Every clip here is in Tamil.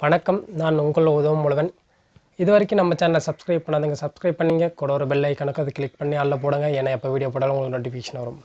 வணக்கம் நான் உங்கள் உதவும் முழுவன் இது வரைக்கும் நம்ம சேனலை சப்ஸ்கிரைப் பண்ணாதுங்க சப்ஸ்கிரைப் பண்ணிங்க கூட ஒரு பெல் ஐக்கனுக்கு அதை கிளிக் பண்ணி அதில் போடுங்க ஏன்னா எப்போ வீடியோ போட்டாலும் உங்களுக்கு நோட்டிஃபிகேஷன் வரும்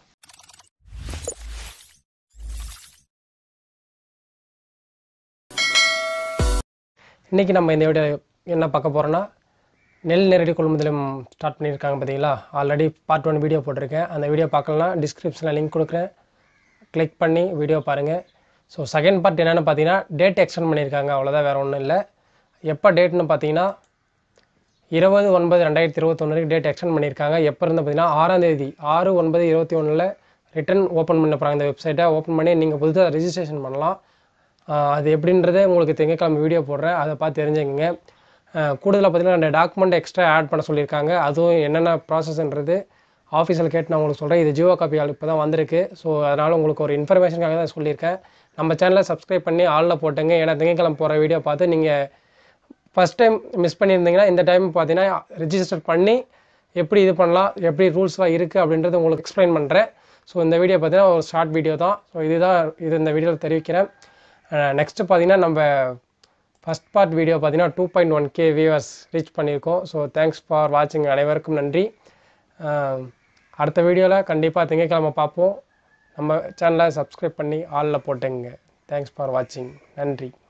இன்றைக்கி நம்ம இந்த வீடியோ என்ன பார்க்க போகிறோன்னா நெல் நேரடி கொள்முதலும் ஸ்டார்ட் பண்ணியிருக்காங்க பார்த்தீங்களா ஆல்ரெடி பார்ட் ஒன் வீடியோ போட்டிருக்கேன் அந்த வீடியோ பார்க்கலாம் டிஸ்கிரிப்ஷனில் லிங்க் கொடுக்குறேன் கிளிக் பண்ணி வீடியோ பாருங்கள் ஸோ செகண்ட் பார்ட் என்னென்னு பார்த்தீங்கன்னா டேட் எக்ஸ்டெண்ட் பண்ணியிருக்காங்க அவ்வளோதான் வேறு ஒன்றும் இல்லை எப்போ டேட்னு பார்த்தீங்கன்னா இருபது ஒன்பது ரெண்டாயிரத்தி இருபத்தொன்று வரைக்கும் டேட் எக்ஸ்டெண்ட் பண்ணியிருக்காங்க எப்போ இருந்து பார்த்தீங்கன்னா ஆறாம் தேதி ஆறு ஒன்பது இருபத்தி ஒன்றில் ரிட்டர்ன் ஓப்பன் பண்ண போகிறாங்க இந்த வெப்சைட்டை ஓப்பன் பண்ணி நீங்கள் புதுசாக ரெஜிஸ்ட்ரேஷன் பண்ணலாம் ஆஹ் அது எப்படின்றதே உங்களுக்கு திங்கக்கிழமை வீடியோ போடுறேன் அதை பார்த்து தெரிஞ்சுக்கங்க ஆஹ் கூடுதலாக பார்த்தீங்கன்னா ரெண்டு டாக்குமெண்ட் எக்ஸ்ட்ரா ஆட் பண்ண சொல்லியிருக்காங்க அதுவும் என்னென்ன ப்ராசஸ்ன்றது ஆஃபீஸில் கேட்டு நான் உங்களுக்கு சொல்கிறேன் இது ஜியோ காப்பி இப்போ தான் வந்திருக்கு ஸோ அதனால் உங்களுக்கு ஒரு இன்ஃபர்மேஷனுக்காக தான் சொல்லியிருக்கேன் நம்ம சேனலை சப்ஸ்கிரைப் பண்ணி ஆளில் போட்டுங்க ஏன்னா திங்கக்கிழமை போகிற வீடியோ பார்த்து நீங்கள் ஃபஸ்ட் டைம் மிஸ் பண்ணியிருந்தீங்கன்னா இந்த டைம் பார்த்தீங்கன்னா ரெஜிஸ்டர் பண்ணி எப்படி இது பண்ணலாம் எப்படி ரூல்ஸ்லாம் இருக்குது அப்படின்றத உங்களுக்கு எக்ஸ்பிளைன் பண்ணுறேன் ஸோ இந்த வீடியோ பார்த்தீங்கன்னா ஒரு ஷார்ட் வீடியோ தான் ஸோ இதுதான் இது இந்த வீடியோவில் தெரிவிக்கிறேன் நெக்ஸ்ட்டு பார்த்தீங்கன்னா நம்ம ஃபஸ்ட் பார்ட் வீடியோ பார்த்தீங்கன்னா two point one K viewers reach பண்ணியிருக்கோம் ஸோ தேங்க்ஸ் ஃபார் வாட்சிங் அனைவருக்கும் நன்றி அஹ் அடுத்த வீடியோவில் கண்டிப்பாக திங்கக்கிழமை பார்ப்போம் நம்ம சேனலை சப்ஸ்கிரைப் பண்ணி ஆளில் போட்டுங்க தேங்க்ஸ் ஃபார் வாட்சிங் நன்றி